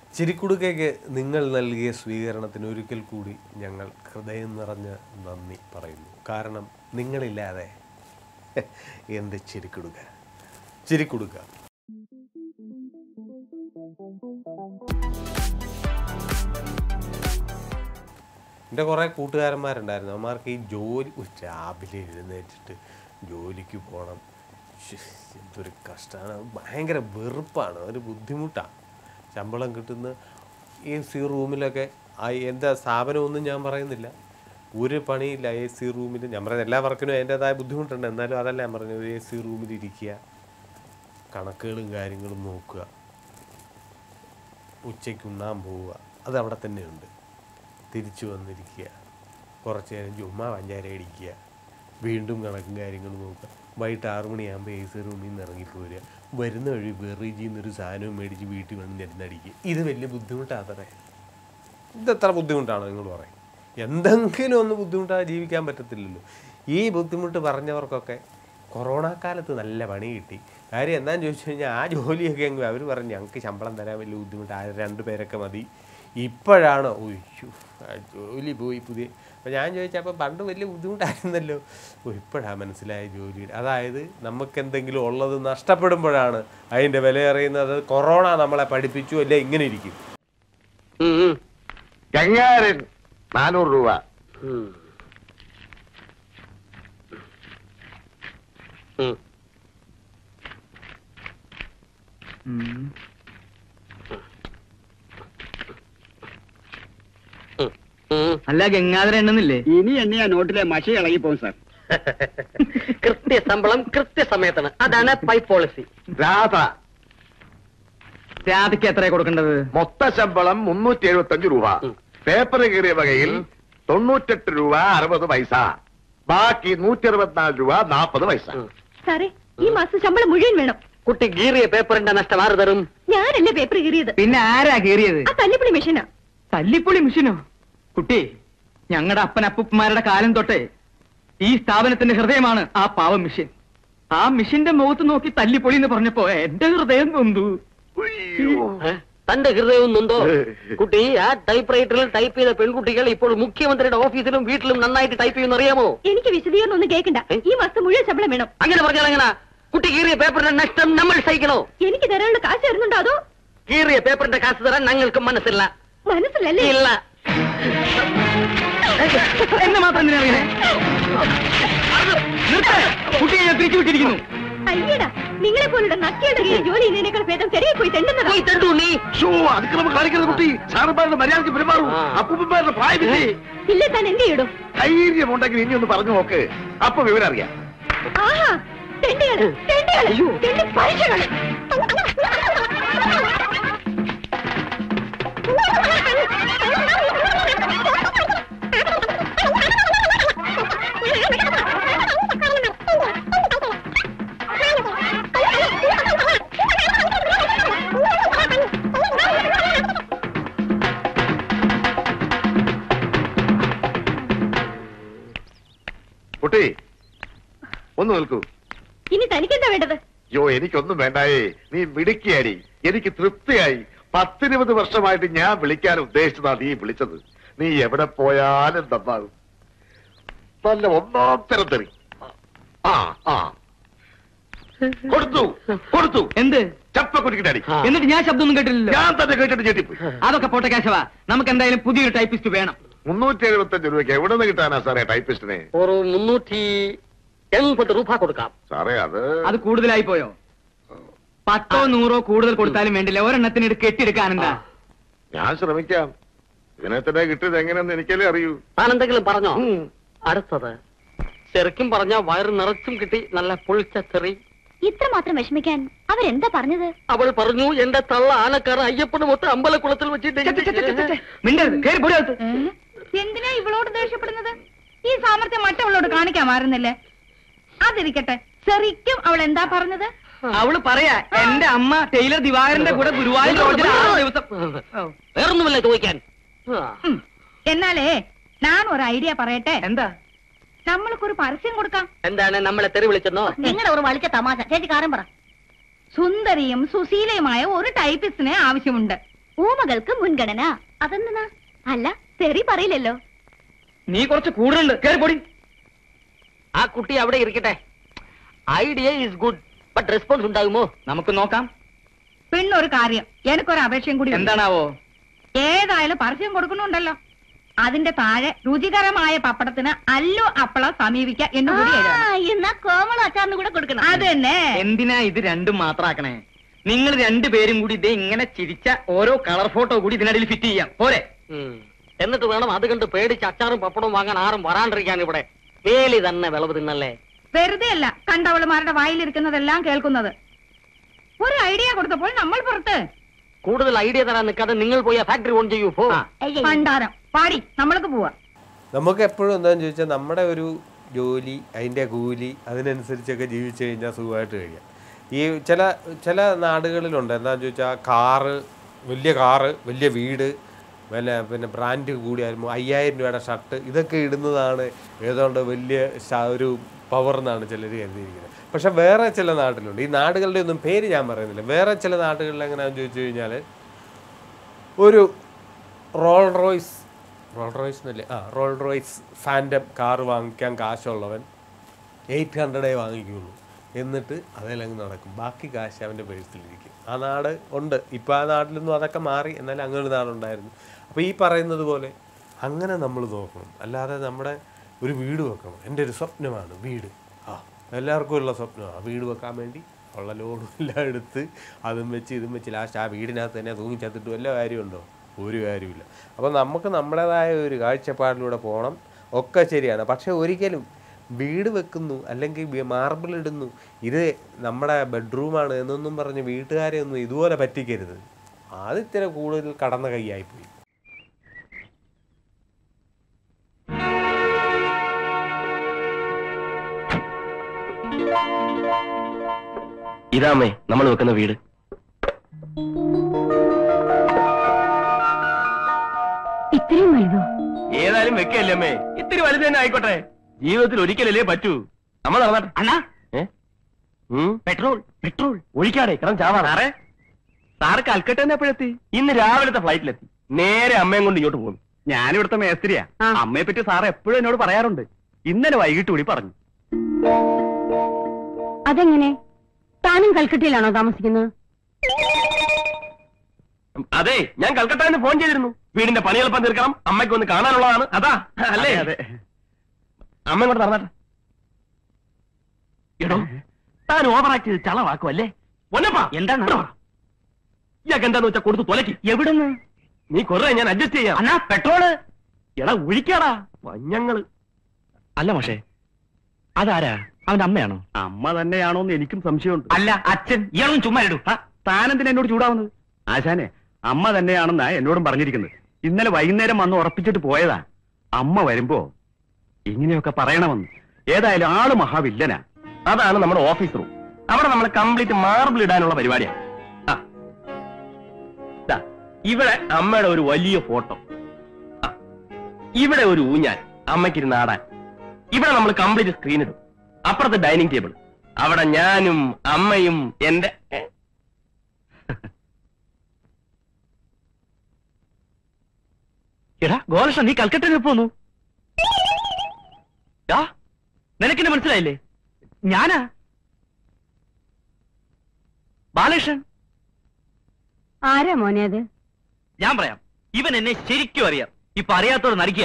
ചിരിക്കുടുക്കയ്ക്ക് നിങ്ങൾ നൽകിയ സ്വീകരണത്തിന് ഒരിക്കൽ കൂടി ഞങ്ങൾ ഹൃദയം നിറഞ്ഞ നന്ദി പറയുന്നു കാരണം നിങ്ങളില്ലാതെ എന്ത് ചിരിക്കുടുക്ക ചിരിക്കുടുക്ക എൻ്റെ കുറേ കൂട്ടുകാരന്മാരുണ്ടായിരുന്നു അവന്മാർക്ക് ഈ ജോലി ഉയ്, രാവിലെ എഴുന്നേറ്റിട്ട് ജോലിക്ക് പോകണം ശ്ശ്, എന്തൊരു കഷ്ടമാണ് ഭയങ്കര വെറുപ്പാണ് ഒരു ബുദ്ധിമുട്ടാണ് ശമ്പളം കിട്ടുന്ന എ സി റൂമിലൊക്കെ ആ എൻ്റെ സ്ഥാപനമൊന്നും ഞാൻ പറയുന്നില്ല ഒരു പണിയില്ല എ സി റൂമിൽ ഞാൻ പറയുന്നത് എല്ലാ വർക്കിനും അതിൻ്റെതായ ബുദ്ധിമുട്ടുണ്ട് എന്നാലും അതല്ല ഞാൻ പറഞ്ഞത് എ സി റൂമിൽ ഇരിക്കുക കണക്കുകളും കാര്യങ്ങളും നോക്കുക ഉച്ചയ്ക്ക് ഉണ്ണാൻ പോവുക അത് അവിടെ തന്നെയുണ്ട് തിരിച്ചു വന്നിരിക്കുക കുറച്ച് നേരം ചുമ്മാ പഞ്ചാര അടിക്കുക വീണ്ടും കണക്കും കാര്യങ്ങളും നോക്കുക വൈകിട്ട് ആറു മണിയാകുമ്പോൾ എ സി റൂമിൽ നിന്ന് ഇറങ്ങിപ്പോരുക വരുന്ന വഴി വെറിജിൽ നിന്നൊരു സാധനവും മേടിച്ച് വീട്ടിൽ വന്ന് നിരന്നടിക്കുക ഇത് വലിയ ബുദ്ധിമുട്ടാത്രേ ഇതെത്ര ബുദ്ധിമുട്ടാണോ നിങ്ങൾ പറയും എന്തെങ്കിലും ഒന്ന് ബുദ്ധിമുട്ടാതെ ജീവിക്കാൻ പറ്റത്തില്ലല്ലോ ഈ ബുദ്ധിമുട്ട് പറഞ്ഞവർക്കൊക്കെ കൊറോണ കാലത്ത് നല്ല പണി കിട്ടി കാര്യം എന്താണെന്ന് ചോദിച്ചു കഴിഞ്ഞാൽ ആ ജോലിയൊക്കെ എങ്കിൽ അവർ പറഞ്ഞു ഞങ്ങൾക്ക് ശമ്പളം തരാൻ വലിയ ബുദ്ധിമുട്ട് ആ രണ്ട് പേരൊക്കെ മതി ഇപ്പോഴാണ് ഒയ്യോ ആ ജോലി പോയി പുതിയ അപ്പം ഞാൻ ചോദിച്ചപ്പോൾ പണ്ട് വലിയ ബുദ്ധിമുട്ടായിരുന്നല്ലോ ഓ ഇപ്പോഴാണ് മനസ്സിലായ ജോലിയുടെ അതായത് നമുക്ക് എന്തെങ്കിലും ഉള്ളത് നഷ്ടപ്പെടുമ്പോഴാണ് അതിൻ്റെ വില അറിയുന്നത് കൊറോണ നമ്മളെ പഠിപ്പിച്ചു അല്ലേ ഇങ്ങനെ ഇരിക്കും ഗംഗാരൻ നാനൂറ് രൂപ അല്ല ഗംഗാധര എണ്ണുന്നില്ലേ ഇനി എണ്ണയാ നോട്ടിലെ മഷി ഇളകിപ്പോകും സാർ കൃത്യശമ്പളം കൃത്യസമയത്തിന് അതാണ് പൈ പോളിസി രാധ രാധയ്ക്ക് എത്രയാ കൊടുക്കേണ്ടത് മൊത്ത ശമ്പളം മുന്നൂറ്റി എഴുപത്തി അഞ്ച് രൂപ പേപ്പർ കീറിയ വകയിൽ തൊണ്ണൂറ്റെട്ട് രൂപ അറുപത് പൈസ ബാക്കി നൂറ്റി അറുപത്തിനാല് രൂപ നാൽപ്പത് പൈസ സാറേ ഈ മാസം ശമ്പളം മുഴുവൻ വേണം കുട്ടി ഗീറിയ പേപ്പറിന്റെ നഷ്ടം ആറ് തരും ഞാനല്ലേ പേപ്പർ കീറിയത് പിന്നെ ആരാ കീറിയത് ആ തല്ലിപ്പൊളി മെഷീനാ തല്ലിപ്പൊളി മിഷനോ കുട്ടി ഞങ്ങളുടെ അപ്പൻ അപ്പുപ്പന്മാരുടെ കാലം തൊട്ടേ ഈ സ്ഥാപനത്തിന്റെ ഹൃദയമാണ് ആ പാവം മിഷൻ ആ മിഷന്റെ മുഖത്ത് നോക്കി തല്ലിപ്പൊളി എന്ന് പറഞ്ഞപ്പോ എന്റെ ഹൃദയം നൊന്തു ഉയ്യോ. ഏ? തന്റെ ഹൃദയവും നൊന്തോ കുട്ടി ആ ടൈപ്പ് റൈറ്ററിൽ ടൈപ്പ് ചെയ്ത പെൺകുട്ടികൾ ഇപ്പോൾ മുഖ്യമന്ത്രിയുടെ ഓഫീസിലും വീട്ടിലും നന്നായിട്ട് ടൈപ്പ് ചെയ്യുന്ന അറിയാമോ എനിക്ക് വിശദീകരണം ഒന്നും കേൾക്കണ്ട ഈ മാസം മുഴുവൻ ശമ്പളം വേണം അങ്ങനെ പറഞ്ഞാൽ എങ്ങനെ കുട്ടി കീറിയ പേപ്പറിന്റെ നഷ്ടം നമ്മൾ സഹിക്കണോ എനിക്ക് തരാനുള്ള കാശ് തരുന്നുണ്ടോ അതോ കീറിയ പേപ്പറിന്റെ കാശ് തരാൻ ഞങ്ങൾക്ക് മനസ്സില്ല മനസ്സിലല്ലേ ഇല്ല എന്നെ മാത്രം എന്തിനാ അറിയണേ നിർത്ത്. കുട്ടിയെ ഞാൻ തിരിച്ചു വിട്ടിരിക്കുന്നു അയ്യടാ നിങ്ങളെ പോലുള്ള നക്കിയുടെ കീഴിൽ ജോലി ചെയ്യുന്നതിനേക്കാൾ ഭേദം ചെറിയ പോയി തെണ്ടുന്നതാ പോയി തണ്ടു നീ ഷോ അതിക്രമം കാണിക്കരുത് കുട്ടി സാറന്മാരുടെ മര്യാദയ്ക്ക് പെരുമാറൂ ആ. അപ്പൂപ്പന്മാരുടെ പ്രായമില്ലേ ഇല്ലേ താൻ എന്ത് ചെയ്യടോ ധൈര്യമുണ്ടെങ്കിൽ ഇനി ഒന്ന് പറഞ്ഞു നോക്ക് അപ്പൊ വിവരം അറിയാം ആഹാ തെണ്ടികള് തെണ്ടികള് തെണ്ടി പൈസകള് കുട്ടി ഒന്ന് നിൽക്കൂ ഇനി തനിക്കെന്താ വേണ്ടത് യോ എനിക്കൊന്നും വേണ്ടായേ നീ മിടുക്കിയാടി എനിക്ക് തൃപ്തിയായി പത്തിരുപത് വർഷമായിട്ട് ഞാൻ വിളിക്കാൻ ഉദ്ദേശിച്ചതാ നീ വിളിച്ചത് നീ എവിടെ പോയാലും നന്നാകും നല്ല ഒന്നാം തരം തെറി ആ ആ കൊടുത്തു കൊടുത്തു എന്ത് ചപ്പക്കുരിക്കടി ആ. എന്നിട്ട് ഞാൻ ശബ്ദമൊന്നും കേട്ടില്ലല്ലോ ഞാൻ തന്നെ കേട്ടിട്ട് ഞെട്ടിപ്പോയി അതൊക്കെ പോട്ടെ കേശവ നമുക്ക് എന്തായാലും പുതിയൊരു ടൈപ്പിസ്റ്റ് വേണം മുന്നൂറ്റി എഴുപത്തി അഞ്ച് രൂപയ്ക്ക് എവിടെ നിന്ന് കിട്ടാനാ സാറേ ടൈപ്പിസ്റ്റിനെ ഒരു മുന്നൂറ്റി എൺപത് രൂപ കൊടുക്കാം സാറേ അത് അത് കൂടുതലായി പോയോ പത്തോ നൂറോ കൂടുതൽ കൊടുത്താലും വേണ്ടില്ല ഒരെണ്ണത്തിന് എടുത്ത് കെട്ടിയെടുക്കാനെന്താ ഞാൻ ശ്രമിക്കാം ഇതിനെ തന്നെ കിട്ടിയത് എങ്ങനെയെന്ന് എനിക്കല്ലേ അറിയൂ താൻ എന്തെങ്കിലും പറഞ്ഞോ ഉം. അടുത്തത് ശരിക്കും പറഞ്ഞ വയറ് നിറച്ചും കിട്ടി നല്ല പൊളിച്ച തെറി ഇത്ര മാത്രം വിഷമിക്കാൻ അവരെന്താ പറഞ്ഞത് അവൾ പറഞ്ഞു എന്റെ തള്ള ആനക്കാർ അയ്യപ്പന് മൊത്തം അമ്പലക്കുളത്തിൽ ഛെ, ഛെ, ഛെ, ഛെ, ഛെ, ഛെ. വെച്ചിട്ട് മിണ്ടരുത് കേറി പോടി അകത്ത്. എന്തിനാ ഇവളോട് ദേഷ്യപ്പെടുന്നത് ഈ സാമർത്ഥ്യം മറ്റവളോട് കാണിക്കാമായിരുന്നില്ലേ അതിരിക്കട്ടെ ശരിക്കും അവൾ എന്താ പറഞ്ഞത് അവള് പറയാ എന്റെ അമ്മ ടൈലർ ദിവാകരന്റെ കൂടെ ഗുരുവായൂർ ലോഡ്ജിൽ ആറ് ദിവസം ഓ, വേറൊന്നുമില്ല ചോദിക്കാൻ ആ. ഉം. എന്നാലേ ഞാൻ ഒരു ഐഡിയ പറയട്ടെ എന്താ നമ്മൾക്കൊരു പരസ്യം കൊടുക്കാം എന്താണ് നമ്മളെ തെറി വിളിച്ചെന്നോ നിങ്ങളുടെ ഒരു വളിച്ച തമാശ ചേച്ചി കാര്യം പറ സുന്ദരിയും സുശീലയുമായ ഒരു ടൈപ്പിസ്റ്റിനെ ആവശ്യമുണ്ട് ഊമകൾക്ക് മുൻഗണന അതെന്താ അല്ല തെറി പറയില്ലല്ലോ നീ കുറച്ച് കൂടുതലുണ്ട് കേറി പൊടി ആ കുട്ടി അവിടെ ഇരിക്കട്ടെ idea is good but response ഉണ്ടാകുമോ നമുക്ക് നോക്കാം പിന്നൊരു കാര്യം എനിക്കൊരു അപേക്ഷയും കൂടി ഉണ്ട്. എന്താണാവോ ഏതായാലും പരസ്യം കൊടുക്കണുണ്ടല്ലോ അതിന്റെ താഴെ രുചികരമായ പപ്പടത്തിന് അല്ലു അപ്പള സമീപിക്ക എന്ന് കൂടി എഴുതണം എന്നാ കോമള അച്ചാറിന് കൂടെ കൊടുക്കണം അത് തന്നെ എന്തിനാ ഇത് രണ്ടും മാത്രാക്കണേ നിങ്ങൾ രണ്ടുപേരും കൂടി ഇതേ ഇങ്ങനെ ചിരിച്ച ഓരോ കളർ ഫോട്ടോ കൂടി ഇതിനിടയിൽ ഫിറ്റ് ചെയ്യാം പോരെ ഉം. എന്നിട്ട് വേണം അത് കണ്ട് പേടിച്ച് അച്ചാറും പപ്പടവും വാങ്ങാൻ ആരും വരാണ്ടിരിക്കാൻ ഇവിടെ വേലി തന്നെ വിളവ് തിന്നല്ലേ വെറുതെ അല്ല കണ്ടവളുമാരുടെ വായിലിരിക്കുന്നതെല്ലാം കേൾക്കുന്നത് ഒരു ഐഡിയ കൊടുത്തപ്പോൾ നമ്മൾ പുറത്ത് കൂടുതൽ ഐഡിയ തരാൻ നിൽക്കാതെ നിങ്ങൾ പോയി ആ ഫാക്ടറി ഓൺ ചെയ്യൂ പോ പണ്ടാരം പാടി നമ്മൾക്ക് പോവാ നമുക്ക് എപ്പോഴും എന്താണെന്ന് ചോദിച്ചാൽ നമ്മുടെ ഒരു ജോലി അതിൻ്റെ കൂലി അതിനനുസരിച്ചൊക്കെ ജീവിച്ചു കഴിഞ്ഞാൽ സുഖമായിട്ട് കഴിയാം ഈ ചില ചില നാടുകളിലുണ്ട് എന്താണെന്ന് ചോദിച്ചാൽ കാറ് വലിയ കാറ് വലിയ വീട് പിന്നെ പിന്നെ ബ്രാൻഡ് കൂടിയായിരുന്നു അയ്യായിരം രൂപയുടെ ഷർട്ട് ഇതൊക്കെ ഇടുന്നതാണ് ഏതാണ്ട് വലിയ ശ- ഒരു പവർ എന്നാണ് ചിലർ കരുതിയിരിക്കുന്നത് പക്ഷെ വേറെ ചില നാട്ടിലുണ്ട് ഈ നാടുകളുടെ ഒന്നും പേര് ഞാൻ പറയുന്നില്ല വേറെ ചില നാടുകളിൽ എങ്ങനെയാണെന്ന് ചോദിച്ചു കഴിഞ്ഞാൽ ഒരു റോൾ റോയ്സ് റോൾ റോയ്സ് എന്നല്ലേ ആ റോൾ റോയ്സ് ഫാൻറ്റം കാർ വാങ്ങിക്കാൻ കാശുള്ളവൻ എയ്റ്റ് ഹൺഡ്രഡേ വാങ്ങിക്കുള്ളൂ എന്നിട്ട് അതിലങ്ങ് നടക്കും ബാക്കി കാശ് അവൻ്റെ പേഴ്സിലിരിക്കും ആ നാട് ഉണ്ട് ഇപ്പോൾ ആ നാട്ടിലൊന്നും അതൊക്കെ മാറി എന്നാലും അങ്ങനെ ഒരു നാടുണ്ടായിരുന്നു അപ്പോൾ ഈ പറയുന്നത് പോലെ അങ്ങനെ നമ്മൾ നോക്കണം അല്ലാതെ നമ്മുടെ ഒരു വീട് വെക്കണം എൻ്റെ ഒരു സ്വപ്നമാണ് വീട് ആ എല്ലാവർക്കും ഉള്ള സ്വപ്നമാണ് വീട് വെക്കാൻ വേണ്ടി ഉള്ള ലോണും എല്ലാം എടുത്ത് അതും വെച്ച് ഇതും വെച്ച് ലാസ്റ്റ് ആ വീടിനകത്ത് തന്നെ തൂങ്ങിച്ചത്തിട്ട് വല്ല കാര്യമുണ്ടോ ഒരു കാര്യമില്ല അപ്പോൾ നമുക്ക് നമ്മുടേതായ ഒരു കാഴ്ചപ്പാടിലൂടെ പോകണം ഒക്കെ ശരിയാണ് പക്ഷെ ഒരിക്കലും വീട് വെക്കുന്നു അല്ലെങ്കിൽ മാർബിൾ ഇടുന്നു ഇത് നമ്മുടെ ബെഡ്റൂമാണ് എന്നൊന്നും പറഞ്ഞ് വീട്ടുകാരെ ഒന്നും ഇതുപോലെ പറ്റിക്കരുത് അത് ഇത്തിരി കൂടുതൽ കടന്ന കൈയായിപ്പോയി ഇതാമേ നമ്മൾ വെക്കുന്ന വീട് ഇത്രയും വലുതോ ഏതായാലും വെക്കല്ലേ അമ്മേ ഇത്തിരി വലുത് തന്നെ ആയിക്കോട്ടെ ജീവിതത്തിൽ ഒരിക്കലല്ലേ പറ്റൂ നമ്മൾ നടന്നാട്ടെ അണ്ണാ ഏ? ഉം? പെട്രോൾ പെട്രോൾ ഒഴിക്കാടെ കിടന്ന് ചാവാ സാറേ സാറ് കൽക്കട്ട തന്നെ എപ്പോഴെത്തി ഇന്ന് രാവിലത്തെ ഫ്ലൈറ്റിലെത്തി നേരെ അമ്മയും കൊണ്ട് ഇങ്ങോട്ട് പോകുന്നു ഞാനിവിടുത്തെ മേസ്ത്രിയാ അമ്മയെ പറ്റി സാർ എപ്പോഴും എന്നോട് പറയാറുണ്ട് ഇന്നലെ വൈകിട്ട് കൂടി പറഞ്ഞു അതെങ്ങനെ താനും കൽക്കട്ടയിലാണോ താമസിക്കുന്നത് അതെ ഞാൻ കൽക്കട്ടയിൽ നിന്ന് ഫോൺ ചെയ്തിരുന്നു വീടിന്റെ പണി എളുപ്പം തീർക്കണം അമ്മയ്ക്ക് ഒന്ന് കാണാനുള്ളതാണ് അതാ അല്ലേ അതെ അമ്മ ഇങ്ങോട്ട് നടന്നാട്ടെ എടോ താൻ ഓവറാക്ട് ചെയ്ത് ചളവാക്കുമല്ലേ പൊന്നപ്പാ എന്താണ്? ഇയാൾക്ക് എന്താന്ന് വെച്ചാ കൊടുത്ത് തുലക്കി എവിടുന്ന് നീ കൊറേ ഞാൻ അഡ്ജസ്റ്റ് ചെയ്യാം അണ്ണാ പെട്രോള് എടാ ഒഴിക്കാടാ വഞ്ഞങ്ങള് അല്ല പക്ഷേ അതാരാ അവന്റെ അമ്മയാണോ അമ്മ തന്നെയാണോന്ന് എനിക്കും സംശയമുണ്ട് അല്ല അച്ഛൻ ഇയാളും ചുമ്മാ ഇടൂ ആ, താനെന്തിനാ എന്നോട് ചൂടാവുന്നത് ആശാനെ അമ്മ തന്നെയാണെന്നാ എന്നോടും പറഞ്ഞിരിക്കുന്നത് ഇന്നലെ വൈകുന്നേരം വന്ന് ഉറപ്പിച്ചിട്ട് പോയതാ അമ്മ വരുമ്പോ ഇങ്ങനെയൊക്കെ പറയണമെന്ന് ഏതായാലും ആള് മഹാവില്ലനാ അതാണ് നമ്മുടെ ഓഫീസ് റൂം അവിടെ നമ്മൾ കംപ്ലീറ്റ് മാർബിൾ ഇടാനുള്ള പരിപാടിയാണ് ആ. ദാ, ഇവിടെ അമ്മയുടെ ഒരു വലിയ ഫോട്ടോ ആ. ഇവിടെ ഒരു ഊഞ്ഞാൽ അമ്മയ്ക്കിരുന്ന് ആടാൻ ഇവിടെ നമ്മൾ കംപ്ലീറ്റ് സ്ക്രീൻ ഇടും അപ്പുറത്ത് ഡൈനിങ് ടേബിൾ അവിടെ ഞാനും അമ്മയും എന്റെ ഏ? എടാ ഗോലക്ഷ നീ കൽക്കട്ടയിൽ പോന്നു നിനക്കെന്നെ മനസ്സിലായില്ലേ ഞാനാ ബാലകൃഷ്ണൻ ആരാ മോനെ അത് ഞാൻ പറയാം ഇവൻ എന്നെ ശരിക്കും അറിയാം ഇപ്പൊ അറിയാത്തവർ നടിക്കുക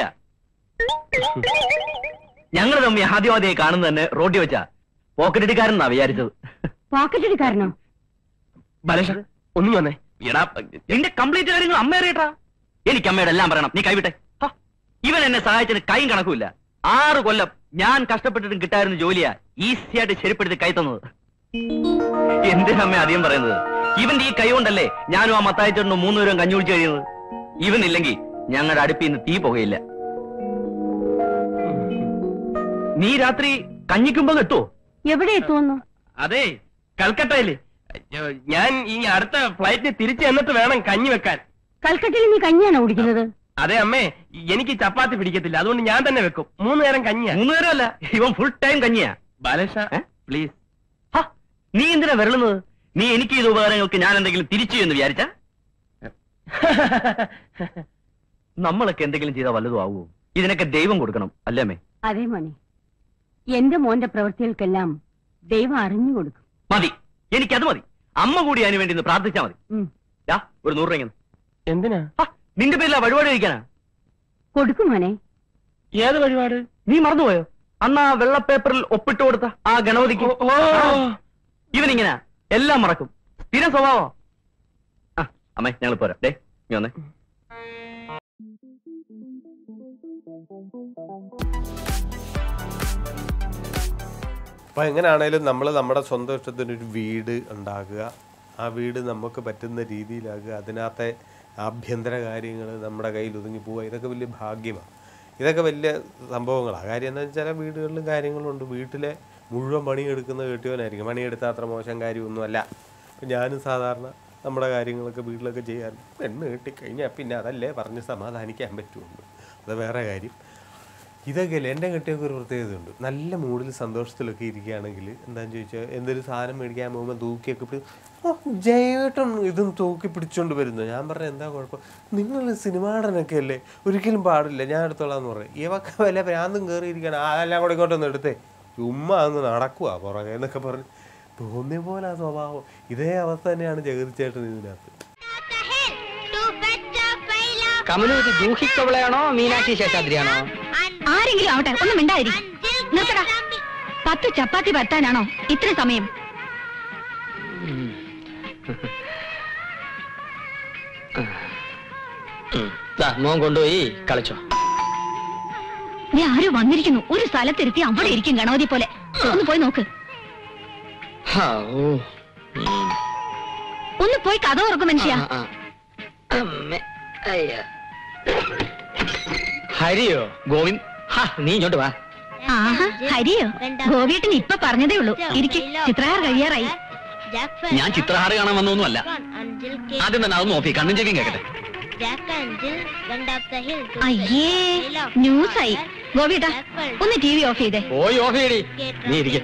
ഞങ്ങൾ തമ്മി ആദ്യമാദ്യമായി കാണുന്നത് തന്നെ റോഡിൽ വെച്ചാ പോക്കറ്റടിക്കാരൻ എന്നാ വിചാരിച്ചത് പോക്കറ്റ് അടിക്കാരനോ ബാലേഷ ഒന്നും വന്നേ എടാ നിന്റെ കംപ്ലീറ്റ് കാര്യങ്ങൾ അമ്മ അറിയട്ടാ എനിക്ക് അമ്മയുടെ എല്ലാം പറയണം നീ കൈവിട്ടെ ഹ, ഇവൻ എന്നെ സഹായിച്ചതിന് കൈയും കണക്കുമില്ല ആറ് കൊല്ലം ഞാൻ കഷ്ടപ്പെട്ടിട്ടും കിട്ടായിരുന്ന ജോലിയാ ഈസി ആയിട്ട് ശരിപ്പെടുത്തി കൈ തന്നത് എന്തിനമ്മ അധികം പറയുന്നത് ഇവന്റെ ഈ കൈ കൊണ്ടല്ലേ ഞാനും ആ മത്തായിച്ചേട്ടനും മൂന്നുപേരും കഞ്ഞി കുടിച്ചു കഴിയുന്നത് ഇവനില്ലെങ്കിൽ ഞങ്ങളുടെ അടുപ്പിൽ നിന്ന് തീ പുകയില്ല നീ രാത്രി കഞ്ഞിക്കുമ്പോ എത്തുമോ എവിടെ എത്തുമെന്നോ അതെ കൽക്കട്ടയില് ഞാൻ ഈ അടുത്ത ഫ്ലൈറ്റിന് തിരിച്ചു എന്നിട്ട് വേണം കഞ്ഞി വെക്കാൻ കൽക്കട്ടയിൽ നീ കഞ്ഞിയാണോ കുടിക്കുന്നത് അതെ അമ്മേ എനിക്ക് ചപ്പാത്തി പിടിക്കത്തില്ല അതുകൊണ്ട് ഞാൻ തന്നെ വെക്കും മൂന്ന് നേരം കഞ്ഞിയാ മൂന്നുപേരും അല്ല ഇവൻ ഫുൾ ടൈം കഞ്ഞിയാ ബാലേഷ പ്ലീസ് ഹ, നീ എന്തിനാ വരളുന്നത് നീ എനിക്ക് ചെയ്ത ഉപകാരങ്ങൾക്ക് ഞാൻ എന്തെങ്കിലും തിരിച്ചു എന്ന് വിചാരിച്ച നമ്മളൊക്കെ എന്തെങ്കിലും ചെയ്താൽ വല്ലതും ആവുമോ ഇതിനൊക്കെ ദൈവം കൊടുക്കണം അല്ലേ അമ്മേ അതെ മോനെ എന്റെ മോന്റെ പ്രവൃത്തികൾക്കെല്ലാം ദൈവം അറിഞ്ഞു കൊടുക്കും മതി എനിക്കത് മതി അമ്മ കൂടി അതിന് വേണ്ടി ഒന്ന് പ്രാർത്ഥിച്ചാ മതി ഉം. ദാ, ഒരു നൂറ് രൂപ ഇങ്ങ്. എന്തിനാ ആ, നിന്റെ പേരിലാ വഴിപാട് കഴിക്കാനാ കൊടുക്കും മോനെ ഏത് വഴിപാട് നീ മറന്നുപോയോ അന്ന് ആ വെള്ള പേപ്പറിൽ ഒപ്പിട്ട് കൊടുത്ത ആ ഗണപതിക്ക് ഓ, ഓ. ഇവനിങ്ങനെ എല്ലാം മറക്കും സ്ഥിരം സ്വഭാവം ആ അമ്മേ ഞങ്ങൾ പോരാ ഡേ നീ വന്നേ അപ്പോൾ എങ്ങനെയാണേലും നമ്മൾ നമ്മുടെ സ്വന്തം ഇഷ്ടത്തിനൊരു വീട് ഉണ്ടാക്കുക ആ വീട് നമുക്ക് പറ്റുന്ന രീതിയിലാക്കുക അതിനകത്തെ ആഭ്യന്തര കാര്യങ്ങൾ നമ്മുടെ കയ്യിൽ ഒതുങ്ങി പോവുക ഇതൊക്കെ വലിയ ഭാഗ്യമാണ് ഇതൊക്കെ വലിയ സംഭവങ്ങളാണ് കാര്യം എന്താ വെച്ചാൽ വീടുകളിലും കാര്യങ്ങളുണ്ട് വീട്ടിലെ മുഴുവൻ പണിയെടുക്കുന്ന കെട്ടിയവനായിരിക്കും പണിയെടുത്താൽ അത്ര മോശം കാര്യമൊന്നുമല്ല ഇപ്പം ഞാനും സാധാരണ നമ്മുടെ കാര്യങ്ങളൊക്കെ വീട്ടിലൊക്കെ ചെയ്യാൻ പെണ്ണ് കെട്ടിക്കഴിഞ്ഞാൽ പിന്നെ അതല്ലേ പറഞ്ഞ് സമാധാനിക്കാൻ പറ്റുള്ളൂ അത് വേറെ കാര്യം ഇതൊക്കെയല്ലേ എൻ്റെ കെട്ടിയൊക്കെ ഒരു പ്രത്യേകതയുണ്ട് നല്ല മൂഡിൽ സന്തോഷത്തിലൊക്കെ ഇരിക്കുകയാണെങ്കിൽ എന്താണെന്ന് ചോദിച്ചാൽ എന്തൊരു സാധനം മേടിക്കാൻ പോകുമ്പോൾ തൂക്കിയൊക്കെ പിടി ഓ ജയേട്ടൻ ഇതും തൂക്കി പിടിച്ചോണ്ട് വരുന്നു ഞാൻ പറഞ്ഞ എന്താ കുഴപ്പം നിങ്ങൾ സിനിമാടനൊക്കെ അല്ലേ ഒരിക്കലും പാടില്ല ഞാൻ എടുത്തോളാം എന്ന് പറയും ഇവക്കെ വല്ല ഭ്രാന്തും കയറിയിരിക്കണം അതെല്ലാം കൂടെ ഇങ്ങോട്ടൊന്ന് എടുത്തേ ചുമ്മ അങ്ങ് നടക്കുക പുറകെ എന്നൊക്കെ പറഞ്ഞ് തോന്നിയ പോലെ ആ സ്വഭാവം ഇതേ അവസ്ഥ തന്നെയാണ് ജഗതിച്ചേട്ടൻ ഇതിനകത്ത് കമലു ഇത് ജൂഹിക്കവളയാണോ മീനാക്ഷി ശേഷാദ്രിയാണോ ആരെങ്കിലും ആവട്ടെ ഒന്നും മിണ്ടാതിരി നിർത്തടാ പത്ത് ചപ്പാത്തി പരത്താനാണോ ഇത്ര സമയം ദാ, മോൻ കൊണ്ടുപോയി കളിച്ചോ നീ ആരോ വന്നിരിക്കുന്നു ഒരു സ്ഥലത്തിരുത്തി അവിടെ ഇരിക്കും ഗണപതി പോലെ ഒന്ന് പോയി നോക്ക് ഹാ, ഓ. ഉം. ഒന്ന് പോയി കഥ ഉറക്കും മനുഷ്യ ആ, ആ. അമ്മേ, അയ്യ. ഹരിയോ ഗോവിന്ദ് ഹാ നീ ഇങ്ങോട്ട് വാ ആഹാ ഹരിയോ ഗോപിയേട്ടൻ ഇപ്പൊ പറഞ്ഞതേ ഉള്ളൂ ഇരിക്കും ചിത്രകാർ കഴിയാറായി ഞാൻ ചിത്രഹാര കാണാൻ വന്നൊന്നുമല്ല ആദ്യം തന്നെ അത് നോക്കി കണ്ണും ചെവിയും കേക്കട്ടെ അയ്യേ ന്യൂസായി ഗോപിയേട്ടാ ഒന്ന് ടി വി ഓഫ് ചെയ്തേ പോയി ഓഫ് ചെയ്യടി നീ ഇരിക്കെ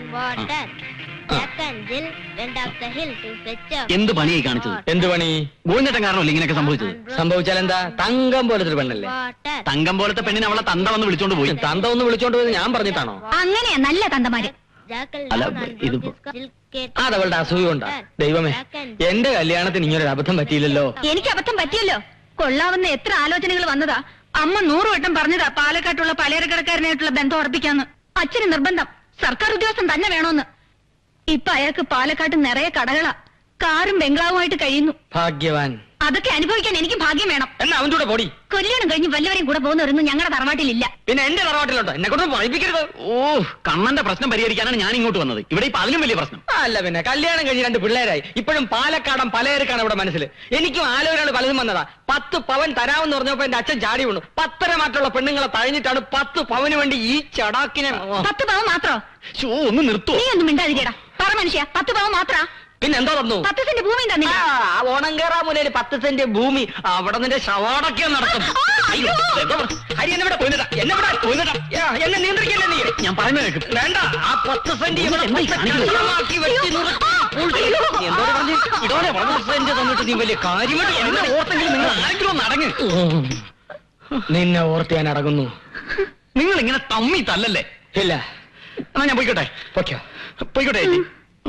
എന്ത് പണിയായി കാണിച്ചത് എന്ത് പണി ഗോവിന്ദേട്ടൻ കാരണമല്ല ഇങ്ങനെയൊക്കെ സംഭവിച്ചത് സംഭവിച്ചാൽ എന്താ തങ്കം പോലത്തെ ഒരു പെണ്ണല്ലേ തങ്കം പോലത്തെ പെണ്ണിനെ അവളെ തന്ത വന്ന് വിളിച്ചോണ്ട് പോയി തന്ത ഒന്ന് വിളിച്ചോണ്ട് പോയത് ഞാൻ പറഞ്ഞിട്ടാണോ അങ്ങനെയാ നല്ല തന്തമാര് അല്ല ഇതിപ്പോ അതവളുടെ അസൂയ കൊണ്ടാ ദൈവമേ എന്റെ കല്യാണത്തിന് ഇങ്ങനൊരു അബദ്ധം പറ്റിയില്ലല്ലോ എനിക്ക് അബദ്ധം പറ്റിയല്ലോ കൊള്ളാവുന്ന എത്ര ആലോചനകൾ വന്നതാ അമ്മ നൂറ് വട്ടം പറഞ്ഞതാ പാലക്കാട്ടുള്ള പലചരക്കടക്കാരനായിട്ടുള്ള ബന്ധം ഉറപ്പിക്കാന്ന് അച്ഛന് നിർബന്ധം സർക്കാർ ഉദ്യോഗസ്ഥൻ തന്നെ വേണോന്ന് ഇപ്പൊ അയാൾക്ക് പാലക്കാട്ട് നിറയെ കടകളാ കാറും ബംഗ്ലാവുമായിട്ട് കഴിയുന്നു ഭാഗ്യവാൻ അതൊക്കെ അനുഭവിക്കാൻ എനിക്ക് ഭാഗ്യം വേണം എന്നാ അവൻ്റെ കൂടെ പൊടി കല്യാണം കഴിഞ്ഞ് വല്ലവരെയും കൂടെ പോകുന്നവരൊന്നും ഞങ്ങളുടെ തറവാട്ടിലില്ല പിന്നെ എന്റെ തറവാട്ടിലുണ്ടോ എന്നെ കൊണ്ട് വായിപ്പിക്കരുത് ഓ കണ്ണന്റെ പ്രശ്നം പരിഹരിക്കാനാണ് ഞാൻ ഇങ്ങോട്ട് വന്നത് ഇവിടെ ഇപ്പൊ അതിലും വലിയ പ്രശ്നം അല്ല പിന്നെ കല്യാണം കഴിഞ്ഞ് രണ്ട് പിള്ളേരായി ഇപ്പോഴും പാലക്കാടൻ പലചരക്കാണ് ഇവിടെ മനസ്സിൽ എനിക്കും ആലോചനകൾ പലതും വന്നതാ പത്ത് പവൻ തരാമെന്ന് പറഞ്ഞപ്പോ എന്റെ അച്ഛൻ ചാടി വീണു പത്തര മാറ്റുള്ള പെണ്ണുങ്ങളെ തഴഞ്ഞിട്ടാണ് പത്ത് പവന് വേണ്ടി ഈ ചടാക്കിനെ പത്ത് പാവം മാത്രോ ഷോ ഒന്ന് നിർത്തോ നീ ഒന്നും മിണ്ടാതിരിക്കടാ പറ മനുഷ്യ പത്ത് പാവം മാത്രാ പിന്നെ എന്താ തന്നു പത്ത് സെന്റ് ഭൂമി തന്നില്ല ആ ഓണങ്കേറാ മുലയിൽ പത്ത് സെന്റ് ഭൂമി അവിടെ നിന്റെ ശവാടൊക്കെ നടക്കും അയ്യോ, എന്താ പറ- ഹരി എന്നെ ഇവിടെ കൊന്നിടാ എന്നെ ഇവിടെ കൊന്നിടാ യാ, എന്നെ നിയന്ത്രിക്കല്ലേ നീ ഞാൻ പറയുന്നത് കേൾക്ക്. വേണ്ട ആ പത്ത് സെന്റ് ഇവിടെ എന്താ ഈ കാണിക്കുന്നത്? കഷ്ണമാക്കി വെട്ടി നുറുക്കി ഉൾട്ടി. നീ എന്തോടെ പറഞ്ഞു ഇതോടെ പറഞ്ഞു സെന്റ് തന്നിട്ട് നീ വലിയ കാര്യമായിട്ട് എന്നെ ഓർത്തെങ്കിലും നിങ്ങൾ ആരെങ്കിലും ഒന്ന് അടങ്ങ് നിന്നെ ഓർത്ത് ഞാൻ അടങ്ങുന്നു നിങ്ങൾ ഇങ്ങനെ തമ്മി തല്ലല്ലേ ഇല്ല എന്നാ ഞാൻ പോയിക്കോട്ടെ പൊയ്ക്കോ പോയിക്കോട്ടെ ചേച്ചി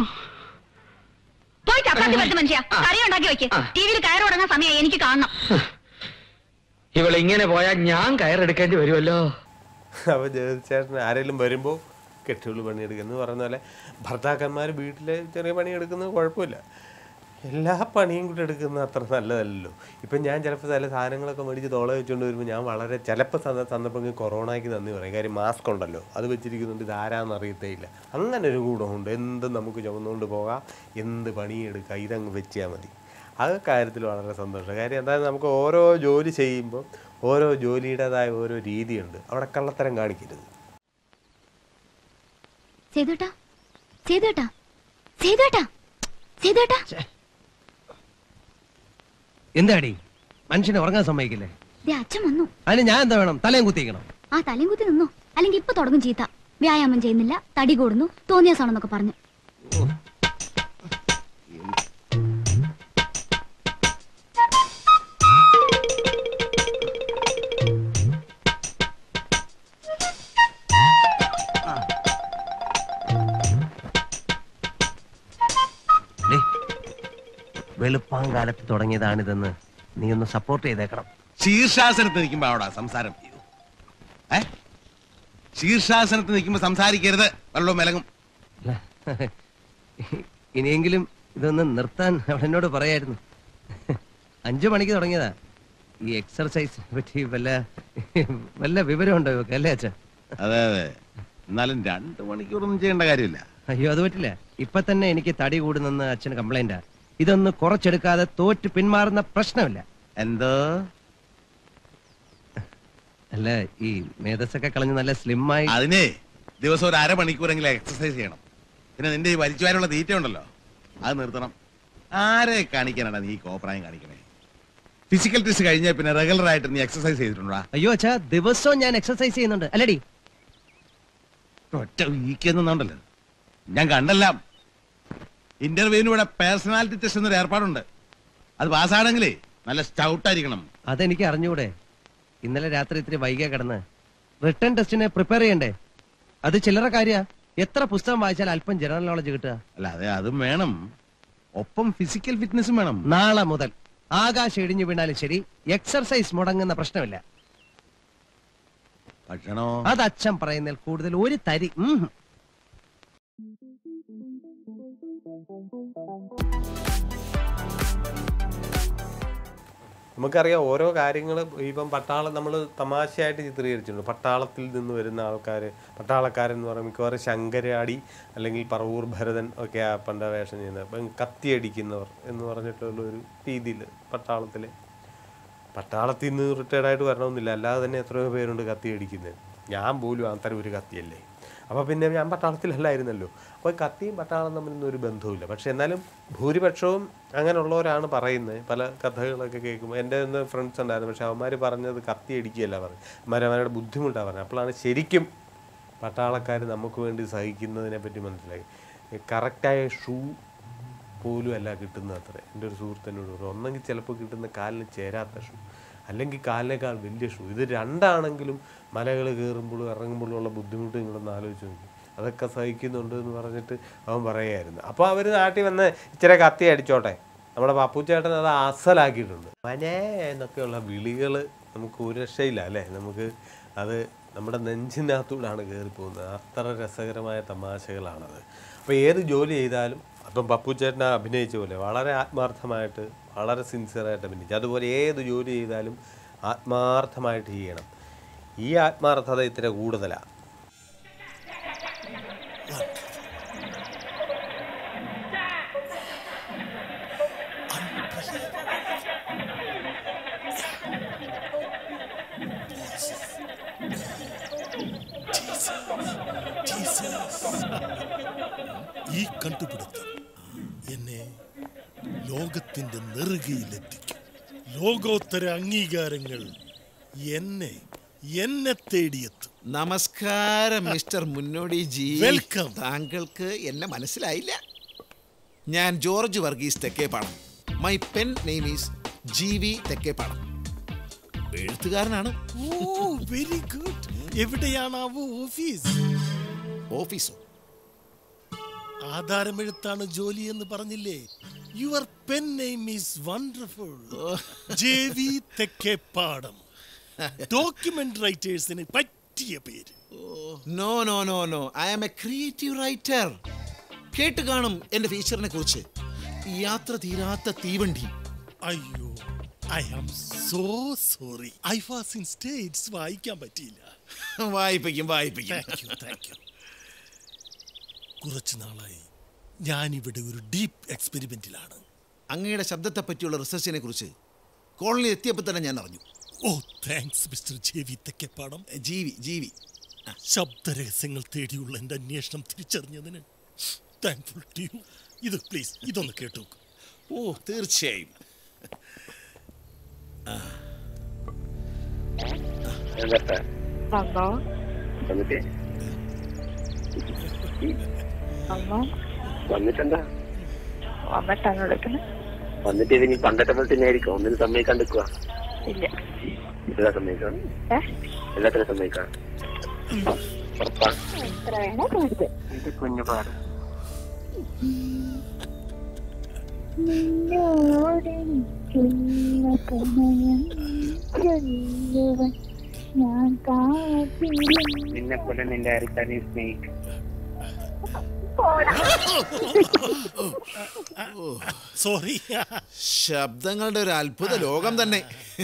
പോയി ചപ്പാത്തി പറ്റും മനുഷ്യ കറി ഉണ്ടാക്കി വെക്ക് ആ. ടി വിയിൽ കയറി തുടങ്ങാൻ സമയം എനിക്ക് കാണണം ഇവൾ ഇങ്ങനെ പോയാൽ ഞാൻ കയറെടുക്കേണ്ടി വരുമല്ലോ അപ്പോൾ ജഗതിച്ചേട്ടൻ ആരെങ്കിലും വരുമ്പോൾ കെട്ടുകൾ പണിയെടുക്കുന്നു പറയുന്ന പോലെ ഭർത്താക്കന്മാർ വീട്ടിലെ ചെറിയ പണിയെടുക്കുന്നത് കുഴപ്പമില്ല എല്ലാ പണിയും കൂടെ എടുക്കുന്നത് അത്ര നല്ലതല്ലല്ലോ ഇപ്പം ഞാൻ ചിലപ്പോൾ ചില സാധനങ്ങളൊക്കെ മേടിച്ച് തോള വെച്ചുകൊണ്ട് വരുമ്പോൾ ഞാൻ വളരെ ചിലപ്പോൾ സന്ദ- സന്ദർഭങ്ങളിൽ കൊറോണയ്ക്ക് നന്ദി പറയും കാര്യം മാസ്ക് ഉണ്ടല്ലോ അത് വെച്ചിരിക്കുന്നുണ്ട് ഇതാരാന്ന് അറിയത്തേയില്ല അങ്ങനെ ഒരു ഗുണമുണ്ട് എന്ത് നമുക്ക് ചുമന്നുകൊണ്ട് പോകാം എന്ത് പണിയെടുക്കാം ഇതങ്ങ് വെച്ചാൽ മതി ആ കാര്യത്തിൽ വളരെ സന്തോഷം കാര്യം എന്തായാലും നമുക്ക് ഓരോ ജോലി ചെയ്യുമ്പോൾ ഓരോ ജോലിയുടേതായ ഓരോ രീതിയുണ്ട് അവിടെ കള്ളത്തരം കാണിക്കരുത് സേതുട്ടാ സേതുട്ടാ സേതുട്ടാ സേതുട്ടാ എന്താടി മനുഷ്യനെ ഉറങ്ങാൻ സമ്മതിക്കില്ലേ ദേ അച്ഛൻ വന്നു അതിന് ഞാൻ എന്താ വേണം തലയും കുത്തിക്കണം ആ തലയും കുത്തി നിന്നോ അല്ലെങ്കിൽ ഇപ്പൊ തുടങ്ങും ചീത്ത വ്യായാമം ചെയ്യുന്നില്ല തടി കൂടുന്നു തോന്നിയാസാണെന്നൊക്കെ പറഞ്ഞു വെളുപ്പാങ്കാലത്ത് തുടങ്ങിയതാണിതെന്ന് നീ ഒന്ന് സപ്പോർട്ട് ചെയ്തേക്കണം ശീർഷാസനത്ത് നിൽക്കുമ്പോ അവിടെ സംസാരം ഏ ശീർഷാസനത്ത് നിൽക്കുമ്പോ സംസാരിക്കരുത് വെള്ളവും മെലങ്ങും അല്ല, ഇനിയെങ്കിലും ഇതൊന്ന് നിർത്താൻ അവൾ എന്നോട് പറയായിരുന്നു അഞ്ചു മണിക്ക് തുടങ്ങിയതാ ഈ എക്സർസൈസിനെ പറ്റി വല്ല വല്ല വിവരമുണ്ടോ ഇവക്ക് അല്ലേ അച്ഛാ അതെ അതെ എന്നാലും രണ്ടു മണിക്കൂറൊന്നും ചെയ്യേണ്ട കാര്യമില്ല അയ്യോ അത് പറ്റില്ല ഇപ്പൊ തന്നെ എനിക്ക് തടി കൂടുന്നെന്ന് അച്ഛന് കംപ്ലൈന്റാ ഇതൊന്ന് കുറച്ചെടുക്കാതെ തോറ്റ് പിന്മാറുന്ന പ്രശ്നമില്ല എന്തോ അല്ല ഈ മേധസ്സൊക്കെ കളഞ്ഞ് നല്ല സ്ലിം ആയി അതിനെ ദിവസം ഒരു അരമണിക്കൂറെങ്കിലും എക്സർസൈസ് ചെയ്യണം പിന്നെ നിന്റെ ഈ വലിച്ചുവാരുള്ള തീറ്റ ഉണ്ടല്ലോ അത് നിർത്തണം ആരെ കാണിക്കാനാണ് നീ ഈ കോപ്രായം കാണിക്കണേ ഫിസിക്കൽ ടെസ്റ്റ് കഴിഞ്ഞാൽ പിന്നെ റെഗുലർ ആയിട്ട് നീ എക്സർസൈസ് ചെയ്തിട്ടുണ്ടോ അയ്യോ അച്ഛാ ദിവസവും ഞാൻ എക്സർസൈസ് ചെയ്യുന്നുണ്ട് അല്ലടി ഒറ്റ വീക്കെന്നുണ്ടല്ലോ ഞാൻ കണ്ടെല്ലാം ഇന്റർവ്യൂവിന് ഇവിടെ പേഴ്സണാലിറ്റി ടെസ്റ്റ് എന്നൊരു ഏർപ്പാടുണ്ട് അത് പാസ്സാണെങ്കിലേ നല്ല സ്റ്റൗട്ട് ആയിരിക്കണം അതെനിക്ക് അറിഞ്ഞൂടെ ഇന്നലെ രാത്രി ഇത്തിരി വൈകിയ കിടന്ന് റിട്ടേൺ ടെസ്റ്റിന് പ്രിപ്പയർ ചെയ്യണ്ടേ അത് ചില്ലറ കാര്യ എത്ര പുസ്തകം വായിച്ചാൽ അല്പം ജനറൽ നോളജ് കിട്ടുക അല്ല അതെ അതും വേണം ഒപ്പം ഫിസിക്കൽ ഫിറ്റ്നസും വേണം നാളെ മുതൽ ആകാശം ഇടിഞ്ഞു വീണാലും ശരി എക്സർസൈസ് മുടങ്ങുന്ന പ്രശ്നമില്ല ഭക്ഷണോ അത് അച്ഛൻ പറയുന്നതിൽ കൂടുതൽ ഒരു തരി ഉം. നമുക്കറിയാം ഓരോ കാര്യങ്ങൾ ഇപ്പം പട്ടാളം നമ്മൾ തമാശയായിട്ട് ചിത്രീകരിച്ചിട്ടുണ്ട് പട്ടാളത്തിൽ നിന്ന് വരുന്ന ആൾക്കാർ പട്ടാളക്കാരൻ എന്ന് പറയുമ്പോൾ മിക്കവാറും ശങ്കരാടി അല്ലെങ്കിൽ പറവൂർ ഭരതൻ ഒക്കെ ആ പണ്ട വേഷം ചെയ്യുന്നത് ഇപ്പം കത്തിയടിക്കുന്നവർ എന്ന് പറഞ്ഞിട്ടുള്ള ഒരു രീതിയിൽ പട്ടാളത്തിൽ പട്ടാളത്തിൽ നിന്ന് റിട്ടയർഡ് ആയിട്ട് വരണമെന്നില്ല അല്ലാതെ തന്നെ എത്രയോ പേരുണ്ട് കത്തിയടിക്കുന്നത് ഞാൻ പോലും അത്തരം ഒരു കത്തിയല്ലേ അപ്പോൾ പിന്നെ ഞാൻ പട്ടാളത്തിലല്ലായിരുന്നല്ലോ അപ്പോൾ കത്തിയും പട്ടാളം തമ്മിലൊന്നും ഒരു ബന്ധവുമില്ല പക്ഷെ എന്നാലും ഭൂരിപക്ഷവും അങ്ങനെയുള്ളവരാണ് പറയുന്നത് പല കഥകളൊക്കെ കേൾക്കുമ്പോൾ എൻ്റെ ഒന്ന് ഫ്രണ്ട്സ് ഉണ്ടായിരുന്നു പക്ഷെ അവന്മാർ പറഞ്ഞത് കത്തി അടിക്കുകയല്ല പറഞ്ഞു അവന്മാർ അവരുടെ ബുദ്ധിമുട്ടാണ് പറഞ്ഞത് അപ്പോഴാണ് ശരിക്കും പട്ടാളക്കാർ നമുക്ക് വേണ്ടി സഹിക്കുന്നതിനെ പറ്റി മനസ്സിലായി കറക്റ്റായ ഷൂ പോലും അല്ല കിട്ടുന്നത് അത്ര എൻ്റെ ഒരു സുഹൃത്തിനോട് പറഞ്ഞു ഒന്നെങ്കിൽ ചിലപ്പോൾ കിട്ടുന്ന കാലിന് ചേരാത്ത ഷൂ അല്ലെങ്കിൽ കാലിനേക്കാൾ വലിയ ഷൂ ഇത് രണ്ടാണെങ്കിലും മലകൾ കയറുമ്പോഴും ഇറങ്ങുമ്പോഴും ഉള്ള ബുദ്ധിമുട്ട് നിങ്ങളൊന്ന് ആലോചിച്ച് നോക്കി അതൊക്കെ സഹിക്കുന്നുണ്ട് എന്ന് പറഞ്ഞിട്ട് അവൻ പറയായിരുന്നു അപ്പോൾ അവർ നാട്ടിൽ വന്ന് ഇച്ചിരി കത്തി അടിച്ചോട്ടെ നമ്മുടെ പപ്പുച്ചേട്ടൻ അത് അസലാക്കിയിട്ടുണ്ട് വനേ എന്നൊക്കെയുള്ള വിളികൾ നമുക്ക് ഒരു രക്ഷയില്ല അല്ലേ നമുക്ക് അത് നമ്മുടെ നെഞ്ചിനകത്തൂടാണ് കയറി പോകുന്നത് അത്ര രസകരമായ തമാശകളാണത് അപ്പോൾ ഏത് ജോലി ചെയ്താലും അപ്പം പപ്പുച്ചേട്ടനെ അഭിനയിച്ച പോലെ വളരെ ആത്മാർത്ഥമായിട്ട് വളരെ സിൻസിയറായിട്ട് അഭിനയിച്ചു അതുപോലെ ഏത് ജോലി ചെയ്താലും ആത്മാർത്ഥമായിട്ട് ചെയ്യണം ഈ ആത്മാർത്ഥത ഇത്തിരി കൂടുതലാണ് ഈ കണ്ടുപിടുത്തം എന്നെ ലോകത്തിന്റെ നെറുകയിലെത്തിക്കും ലോകോത്തര അംഗീകാരങ്ങൾ എന്നെ എന്നെ തേടിയെത്തും നമസ്കാരം മിസ്റ്റർ മുന്നോടി ജി വെൽക്കം. താങ്കൾക്ക് എന്നെ മനസ്സിലായില്ല ഞാൻ George Varghese Thekkepadam my pen name is G V Thekkepadam എഴുത്തുകാരനാണ് ഓ വെരി ഗുഡ് എവിടെയാണാവോ ഓഫീസ് ഓഫീസോ ആധാരമെഴുത്താണ് ജോലി എന്ന് പറഞ്ഞില്ലേ your pen name is wonderful J V Thekkepadam document റൈറ്റേഴ്സിന് പറ്റിയ പേര് no no no no I am a creative writer കേട്ട് കാണും എന്റെ ഫീച്ചറിനെ കുറിച്ച് യാത്ര തീരാത്ത തീവണ്ടി അയ്യോ I am so sorry I was in States വായിക്കാൻ പറ്റിയില്ല വായിപ്പിക്കും വായിപ്പിക്കും താങ്ക് യു താങ്ക് യു കുറച്ചു നാളായി ഞാനിവിടെ ഒരു ഡീപ്പ് എക്സ്പെരിമെന്റിലാണ് അങ്ങയുടെ ശബ്ദത്തെ പറ്റിയുള്ള റിസർച്ചിനെ കുറിച്ച് കോളനി എത്തിയപ്പോൾ തന്നെ ഞാൻ അറിഞ്ഞു oh thanks mister J V Thekkepadam J V J V ശബ്ദരഹസ്യങ്ങൾ തേടിയുള്ള എന്റെ അന്വേഷണം തിരിച്ചറിഞ്ഞതിന് താങ്ക്ഫുൾ ടു യു ഇത് പ്ലീസ് ഇതൊന്ന് കേട്ടു ഓ തീർച്ചയായും അമ്മ അമ്മ വന്നിട്ടെന്താ വന്നിട്ടാണ് വിളിക്കണേ വന്നിട്ട് ഇതിനി പണ്ടത്തെ പോലെ തന്നെ ആയിരിക്കും ഒന്നിനും സമ്മതിക്കാണ്ടിക്കുക ഇല്ല എല്ലാ സമ്മതിക്കാം ഏ? എല്ലാത്തിനും സമ്മതിക്കാം ഉറപ്പാ എത്ര വേണോ കാണിക്കാം ഇത് കുഞ്ഞു പാട് നിന്നോടെനിക്കുള്ള പ്രണയം ചൊല്ലുവാൻ ഞാൻ കാത്തിരുന്നു നിന്നെ പോലെ നിന്റെ അരിക്കാനെ സ്നേഹിക്കും സോറി ശബ്ദങ്ങളുടെ ഒരു അത്ഭുത ലോകം തന്നെ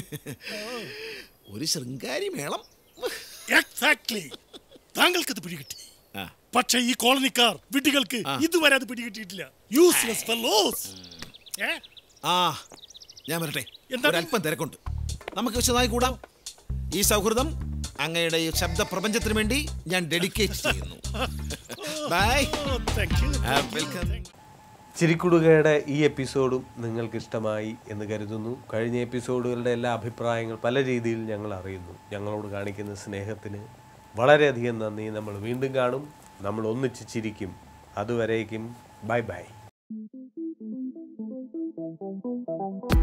ഒരു ശൃംഗാരി മേളം എക്സാക്ട്ലി താങ്കൾക്കത് പിടികിട്ടി പക്ഷേ ഈ കോളനിക്കാർ വിഡ്ഢികൾക്ക് ഇതുവരെ അത് പിടികിട്ടിയിട്ടില്ല യൂസ്ലെസ് ഫെലോസ് ആ ഞാൻ വരട്ടെ ഒരല്പം തിരക്കുണ്ട് നമുക്ക് വിശദമായി കൂടാം ഈ സൗഹൃദം അങ്ങയുടെ ഈ ശബ്ദ പ്രപഞ്ചത്തിന് വേണ്ടി ഞാൻ ഡെഡിക്കേറ്റ് ചെയ്യുന്നു ബൈ വെൽക്കം ചിരിക്കുടുകയുടെ ഈ എപ്പിസോഡും നിങ്ങൾക്ക് ഇഷ്ടമായി എന്ന് കരുതുന്നു കഴിഞ്ഞ എപ്പിസോഡുകളുടെ എല്ലാ അഭിപ്രായങ്ങൾ പല രീതിയിൽ ഞങ്ങൾ അറിയുന്നു ഞങ്ങളോട് കാണിക്കുന്ന സ്നേഹത്തിന് വളരെയധികം നന്ദി നമ്മൾ വീണ്ടും കാണും നമ്മൾ ഒന്നിച്ച് ചിരിക്കും അതുവരേക്കും ബൈ ബൈ